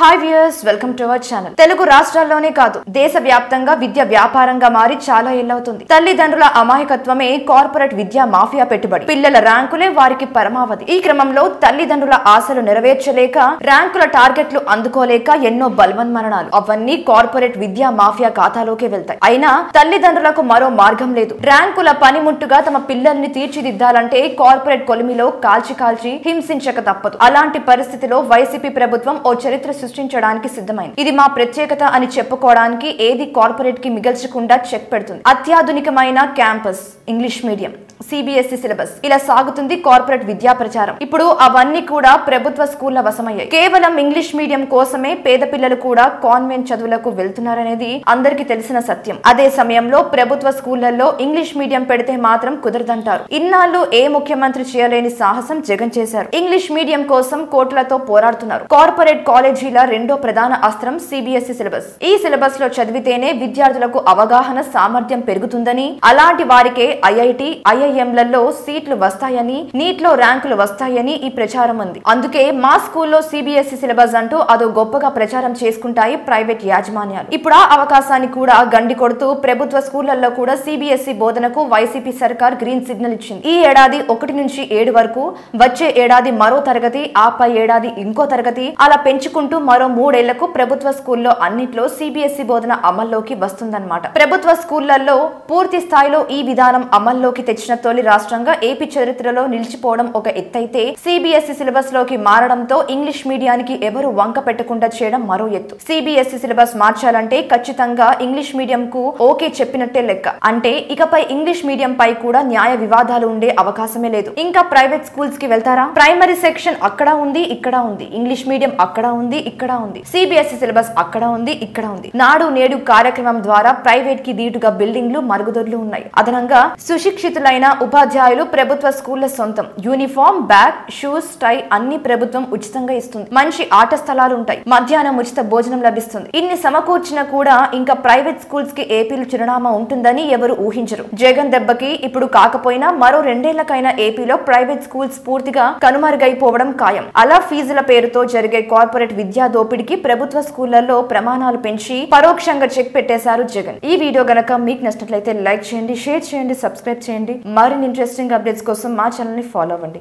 hi viewers welcome to our channel Telugu రాష్ట్రాల్లోనే కాదు దేశ వ్యాప్తంగా విద్య వ్యాపారంగా మారి చాలా ఏళ్లవుతుంది తల్లిదండ్రుల అమాయకత్వమే కార్పొరేట్ విద్యా మాఫియా పెట్టుబడి పిల్లల ర్యాంకులే వారికి పరమావధి ఈ క్రమంలో తల్లిదండ్రుల ఆశలు నెరవేర్చలేక ర్యాంకుల టార్గెట్లు అందుకోలేక ఎన్నో బలవన్మరణాలు అవన్నీ కార్పొరేట్ విద్యా మాఫియా ఖాతాలోకే వెళ్తాయి అయినా తల్లిదండ్రులకు మరో మార్గం లేదు ర్యాంకుల పనిముట్టుగా తమ పిల్లల్ని తీర్చిదిద్దాలంటే కార్పొరేట్ కొలిమిలో కాల్చి కాల్చి హింసించక తప్పదు అలాంటి పరిస్థితిలో వైసీపీ ప్రభుత్వం ఓ చరిత్ర సృష్టించడానికి సిద్ధమైంది ఇది మా ప్రత్యేకత అని చెప్పుకోవడానికి ఏది కార్పొరేట్ కి మిగల్చకుండా చెక్ పెడుతుంది అత్యాధునికమైన campus English medium CBSE syllabus ఇలా సాగుతుంది కార్పొరేట్ విద్యా ప్రచారం ఇప్పుడు అవన్నీ కూడా ప్రభుత్వ స్కూళ్ల వశమయ్యాయి కేవలం ఇంగ్లీష్ మీడియం కోసమే పేద పిల్లలు కూడా కాన్వెంట్ చదువులకు వెళ్తున్నారనేది అందరికీ తెలిసిన సత్యం అదే సమయంలో ప్రభుత్వ స్కూళ్లలో ఇంగ్లీష్ మీడియం పెడితే మాత్రం కుదరదంటారు ఇన్నాళ్ళు ఏ ముఖ్యమంత్రి చేయలేని సాహసం జగన్ చేశారు ఇంగ్లీష్ మీడియం కోసం కోట్లతో పోరాడుతున్నారు కార్పొరేట్ కాలేజీల రెండో ప్రధాన అస్త్రం సిబిఎస్ఈ సిలబస్ ఈ సిలబస్ లో చదివితేనే విద్యార్థులకు అవగాహన సామర్థ్యం పెరుగుతుందని అలాంటి వారికే ఐఐటి ఐఐఎంలలో సీట్లు వస్తాయని నీట్ లో ర్యాంకులు వస్తాయని ఈ ప్రచారం ఉంది అందుకే మా స్కూల్లో సిబిఎస్ఈ సిలబస్ అంటూ అదో గొప్పగా ప్రచారం చేసుకుంటాయి ప్రైవేట్ యాజమాన్యాలు ఇప్పుడు ఆ అవకాశాన్ని కూడా గండి కొడుతూ ప్రభుత్వ స్కూళ్లలో కూడా సిబిఎస్ఈ బోధనకు వైసీపీ సర్కార్ గ్రీన్ సిగ్నల్ ఇచ్చింది ఈ ఏడాది ఒకటి నుంచి ఏడు వరకు వచ్చే ఏడాది మరో తరగతి ఆ పై ఏడాది ఇంకో తరగతి అలా పెంచుకుంటూ మరో మూడేళ్లకు ప్రభుత్వ స్కూల్లో అన్నిట్లో సిబిఎస్ఈ బోధన అమల్లోకి వస్తుందన్నమాట ప్రభుత్వ స్కూళ్లలో పూర్తి స్థాయిలో ఈ విధానం అమల్లోకి తెచ్చిన తొలి రాష్ట్రంగా ఏపీ చరిత్రలో నిలిచిపోవడం ఒక ఎత్తైతే సిబిఎస్ఈ సిలబస్ లోకి మారడంతో ఇంగ్లీష్ మీడియానికి ఎవరు వంక పెట్టకుండా చేయడం మరో ఎత్తు సిబిఎస్ఈ సిలబస్ మార్చాలంటే ఖచ్చితంగా ఇంగ్లీష్ మీడియం కు ఓకే చెప్పినట్టే లెక్క అంటే ఇకపై ఇంగ్లీష్ మీడియం పై కూడా న్యాయ వివాదాలు ఉండే అవకాశమే లేదు ఇంకా ప్రైవేట్ స్కూల్స్ కి వెళ్తారా ప్రైమరీ సెక్షన్ అక్కడ ఉంది ఇక్కడ ఉంది ఇంగ్లీష్ మీడియం అక్కడ ఉంది ఇక్కడ ఉంది సిబిఎస్ఈ సిలబస్ అక్కడ ఉంది ఇక్కడ ఉంది నాడు నేడు కార్యక్రమం ద్వారా ప్రైవేట్ కి దీటుగా బిల్డింగ్లు మరుగుదొడ్లు ఉన్నాయి అదనంగా సుశిక్షితులైన ఉపాధ్యాయులు ప్రభుత్వ స్కూళ్ల సొంతం యూనిఫామ్ బ్యాగ్ షూస్ టై అన్ని ప్రభుత్వం ఉచితంగా ఇస్తుంది మంచి ఆట స్థలాలు ఉంటాయి మధ్యాహ్నం ఉచిత భోజనం లభిస్తుంది ఇన్ని సమకూర్చినా కూడా ఇంకా ప్రైవేట్ స్కూల్స్ కి ఏపీలు చిరునామా ఉంటుందని ఎవరు ఊహించరు జగన్ దెబ్బకి ఇప్పుడు కాకపోయినా మరో రెండేళ్లకైనా ఏపీలో ప్రైవేట్ స్కూల్స్ పూర్తిగా కనుమరుగైపోవడం ఖాయం అలా ఫీజుల పేరుతో జరిగే కార్పొరేట్ విద్యా దోపిడీకి ప్రభుత్వ స్కూళ్లలో ప్రమాణాలు పెంచి పరోక్షంగా చెక్ పెట్టేశారు జగన్ ఈ వీడియో గనక మీకు నచ్చినట్లయితే లైక్ చేయండి షేర్ చేయండి సబ్స్క్రైబ్ చేయండి మరిన్ని ఇంట్రెస్టింగ్ అప్డేట్స్ కోసం మా ఛానల్ ని ఫాలో అవ్వండి